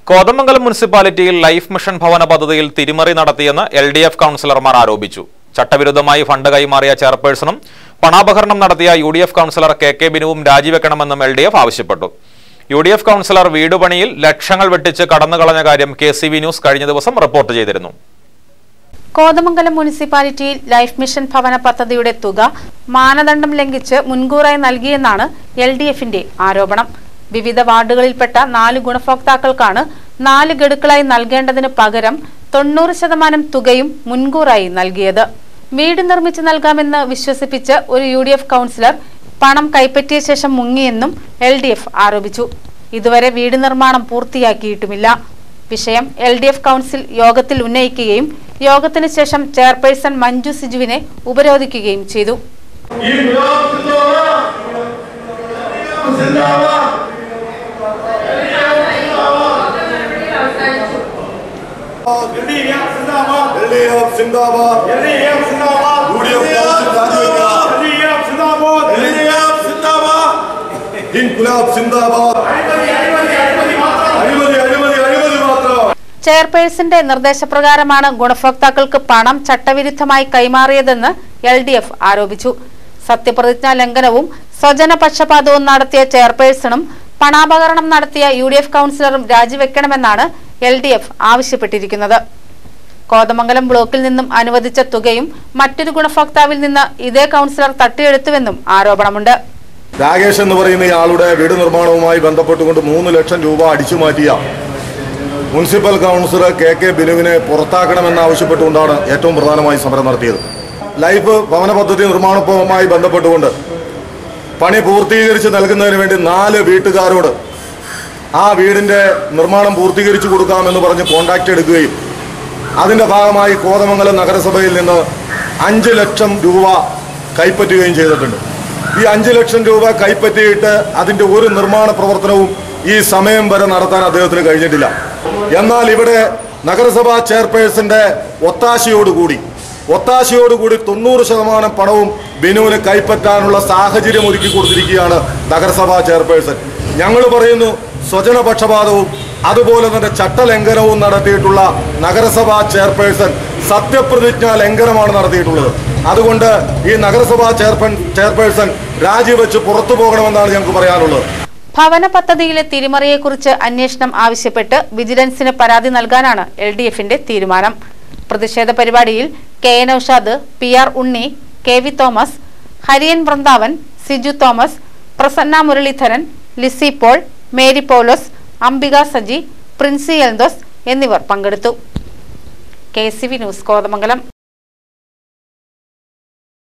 കോതമംഗലം മുനിസിപ്പാലിറ്റിയിൽ life mission ഭവന പദ്ധതിയിൽ തിരിമറി നടത്തിയെന്ന് എൽ ഡി എഫ് കൗൺസിലർമാർ ആരോപിച്ചു ചട്ടവിരുദ്ധമായി ഫണ്ട് കൈമാറിയ ചെയർപേഴ്സണും പണാപഹരണം നടത്തിയ U D F councillor K K ബിനുവും രാജിവെക്കണമെന്നും എൽ ഡി എഫ് ആവശ്യപ്പെട്ടു യു ഡി എഫ് കൗൺസിലർ വീടുപണിയിൽ ലക്ഷങ്ങൾ വെട്ടിച്ച് കടന്നുകളഞ്ഞ കാര്യം കെ സി വി ന്യൂസ് കഴിഞ്ഞ ദിവസം റിപ്പോർട്ട് ചെയ്തിരുന്നു കോതമംഗലം മുനിസിപ്പാലിറ്റിയിൽ ലൈഫ് മിഷൻ ഭവന പദ്ധതിയുടെ തുക മാനദണ്ഡം ലംഘിച്ച് മുൻകൂറായി നൽകിയെന്നാണ് എൽ ഡി എഫിന്റെ ആരോപണം വിവിധ വാർഡുകളിൽപ്പെട്ട നാല് ഗുണഭോക്താക്കൾക്കാണ് നാല് ഗഡുക്കളായി നൽകേണ്ടതിന് പകരം തൊണ്ണൂറ് ശതമാനം തുകയും മുൻകൂറായി നൽകിയത് വീട് നിർമ്മിച്ചു നൽകാമെന്ന് വിശ്വസിപ്പിച്ച് ഒരു യു ഡി എഫ് കൗൺസിലർ പണം കൈപ്പറ്റിയ ശേഷം മുങ്ങിയെന്നും എൽ ഡി എഫ് ആരോപിച്ചു ഇതുവരെ വീട് നിർമ്മാണം പൂർത്തിയാക്കിയിട്ടുമില്ല വിഷയം എൽ ഡി എഫ് കൗൺസിൽ യോഗത്തിൽ ഉന്നയിക്കുകയും യോഗത്തിന് ശേഷം ചെയർപേഴ്സൺ മഞ്ജു സിജുവിനെ ഉപരോധിക്കുകയും ചെയ്തു ഈ ഗുലാബ് സിന്ദാബാദ് എൽഡിഎഫ് സിന്ദാബാദ് എൽഡിഎഫ് സിന്ദാബാദ് എൽഡിഎഫ് സിന്ദാബാദ് യുഡിഎഫ് കൗൺസിൽ രാജിവെക്കുക എൽഡിഎഫ് സിന്ദാബാദ് എൽഡിഎഫ് സിന്ദാബാദ് ഇൻകുലാബ് സിന്ദാബാദ് അഴിമതി അഴിമതി അഴിമതി മാത്രം അഴിമതി അഴിമതി അഴിമതി മാത്രം ചെയർപേഴ്സന്റെ നിർദ്ദേശപ്രകാരമാണ് ഗുണഭോക്താക്കൾക്ക് പണം ചട്ടവിരുദ്ധമായി കൈമാറിയതെന്ന് എൽ ഡി എഫ് ആരോപിച്ചു സത്യപ്രതിജ്ഞാ ലംഘനവും സ്വജന പക്ഷപാതവും നടത്തിയ ചെയർപേഴ്സണും പണാപകരണം നടത്തിയ യു ഡി എഫ് കൗൺസിലറും രാജിവെക്കണമെന്നാണ് എൽ ഡി എഫ് ആവശ്യപ്പെട്ടിരിക്കുന്നത് കോതമംഗലം ബ്ലോക്കിൽ നിന്നും അനുവദിച്ച തുകയും മറ്റൊരു ഗുണഭോക്താവിൽ നിന്ന് ഇതേ കൗൺസിലർ തട്ടിയെടുത്തുവെന്നും ആരോപണമുണ്ട് രാകേഷ് എന്ന് പറയുന്ന ഇയാളുടെ വീട് നിർമ്മാണവുമായി ബന്ധപ്പെട്ടുകൊണ്ട് മൂന്ന് ലക്ഷം രൂപ അടിച്ചു മാറ്റിയ മുനിസിപ്പൽ കൗൺസിലർ കെ കെ ബിനുവിനെ പുറത്താക്കണമെന്നാവശ്യപ്പെട്ടുകൊണ്ടാണ് ഏറ്റവും പ്രധാനമായി സമരം നടത്തിയത് ലൈഫ് ഭവന പദ്ധതി നിർമ്മാണവുമായി ബന്ധപ്പെട്ടുകൊണ്ട് പണി പൂർത്തീകരിച്ച് നൽകുന്നതിന് വേണ്ടി നാല് വീട്ടുകാരോട് ആ വീടിന്റെ നിർമ്മാണം പൂർത്തീകരിച്ചു കൊടുക്കാമെന്ന് പറഞ്ഞ് കോണ്ടാക്ട് എടുക്കുകയും അതിന്റെ ഭാഗമായി കോതമംഗലം നഗരസഭയിൽ നിന്ന് അഞ്ച് ലക്ഷം രൂപ കൈപ്പറ്റുകയും ചെയ്തിട്ടുണ്ട് ഈ അഞ്ച് ലക്ഷം രൂപ കൈപ്പറ്റിയിട്ട് അതിന്റെ ഒരു നിർമ്മാണ പ്രവർത്തനവും ഈ സമയം വരെ നടത്താൻ അദ്ദേഹത്തിന് കഴിഞ്ഞിട്ടില്ല എന്നാൽ ഇവിടെ നഗരസഭാ ചെയർപേഴ്സന്റെ ഒത്താശയോടുകൂടി ഒത്താശയോടുകൂടി തൊണ്ണൂറ് ശതമാനം പണവും ബിനുവിന് കൈപ്പറ്റാനുള്ള സാഹചര്യം ഒരുക്കി കൊടുത്തിരിക്കുകയാണ് നഗരസഭാ ചെയർപേഴ്സൺ ഞങ്ങൾ പറയുന്നു സ്വജനപക്ഷപാതവും അതുപോലെ തന്നെ ചട്ടലംഘനവും നടത്തിയിട്ടുള്ള നഗരസഭാ ചെയർപേഴ്സൺ സത്യപ്രതിജ്ഞാ ലംഘനമാണ് നടത്തിയിട്ടുള്ളത് അതുകൊണ്ട് ഈ നഗരസഭാ ചെയർപേ ചെയർപേഴ്സൺ രാജിവെച്ച് പുറത്തു പോകണമെന്നാണ് ഞങ്ങൾക്ക് പറയാനുള്ളത് ഭവന പദ്ധതിയിലെ തിരിമറിയെക്കുറിച്ച് അന്വേഷണം ആവശ്യപ്പെട്ട് വിജിലൻസിന് പരാതി നൽകാനാണ് എൽ ഡി എഫിന്റെ തീരുമാനം പ്രതിഷേധ പരിപാടിയിൽ K N Aushad P R Unni K V Thomas Hariyan Vrindavan Siju Thomas Prasanna Muralidharan Lissy Paul Mary Paulose Ambika Saji Princy Eldhose എന്നിവർ പങ്കെടുത്തു K C V news Kothamangalam